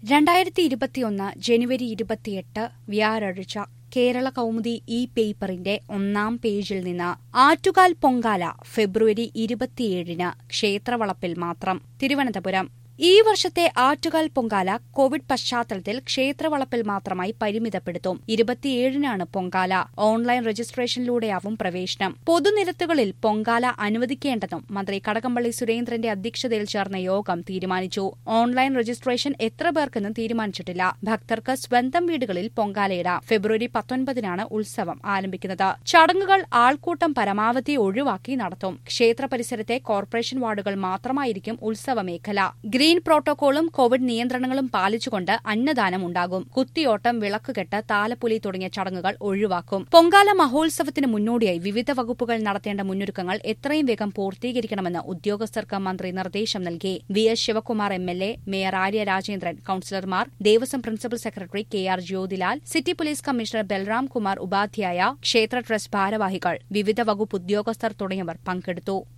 രണ്ടായിരത്തി ഇരുപത്തിയൊന്ന് ജനുവരി ഇരുപത്തിയെട്ട് വ്യാഴാഴ്ച കേരള കൗമുദി ഈ പേപ്പറിന്റെ ഒന്നാം പേജിൽ നിന്ന് ആറ്റുകാൽ പൊങ്കാല ഫെബ്രുവരി ഇരുപത്തിയേഴിന് ക്ഷേത്രവളപ്പിൽ മാത്രം തിരുവനന്തപുരം ഈ വർഷത്തെ ആറ്റുകാൽ പൊങ്കാല കോവിഡ് പശ്ചാത്തലത്തിൽ ക്ഷേത്രവളപ്പിൽ മാത്രമായി പരിമിതപ്പെടുത്തും ഇരുപത്തിയേഴിനാണ് പൊങ്കാല ഓൺലൈൻ രജിസ്ട്രേഷനിലൂടെയാവും പ്രവേശനം പൊതുനിരത്തുകളിൽ പൊങ്കാല അനുവദിക്കേണ്ടെന്നും മന്ത്രി കടകംപള്ളി സുരേന്ദ്രന്റെ അധ്യക്ഷതയിൽ ചേർന്ന യോഗം തീരുമാനിച്ചു ഓൺലൈൻ രജിസ്ട്രേഷൻ എത്ര പേർക്കെന്നും തീരുമാനിച്ചിട്ടില്ല ഭക്തർക്ക് സ്വന്തം വീടുകളിൽ പൊങ്കാലയിടാം ഫെബ്രുവരി പത്തൊൻപതിനാണ് ഉത്സവം ആരംഭിക്കുന്നത് ചടങ്ങുകൾ ആൾക്കൂട്ടം പരമാവധി ഒഴിവാക്കി നടത്തും ക്ഷേത്ര പരിസരത്തെ കോർപ്പറേഷൻ വാർഡുകൾ മാത്രമായിരിക്കും ഉത്സവ മേഖല ഗ്രീൻ പ്രോട്ടോകോളും കോവിഡ് നിയന്ത്രണങ്ങളും പാലിച്ചുകൊണ്ട് അന്നദാനം ഉണ്ടാകും കുത്തിയോട്ടം വിളക്കുകെട്ട് താലപ്പൊലി തുടങ്ങിയ ചടങ്ങുകൾ ഒഴിവാക്കും പൊങ്കാല മഹോത്സവത്തിന് മുന്നോടിയായി വിവിധ വകുപ്പുകൾ നടത്തേണ്ട മുന്നൊരുക്കങ്ങൾ എത്രയും വേഗം പൂർത്തീകരിക്കണമെന്ന് ഉദ്യോഗസ്ഥർക്ക് മന്ത്രി നിർദ്ദേശം നൽകി V S Sivakumar M L A mayor Arya Rajendran കൌൺസിലർമാർ Devaswom principal secretary K R Jyothilal city police commissioner Balram Kumar Upadhyay ക്ഷേത്ര ട്രസ്റ്റ് ഭാരവാഹികൾ വിവിധ വകുപ്പ് ഉദ്യോഗസ്ഥർ തുടങ്ങിയവർ പങ്കെടുത്തു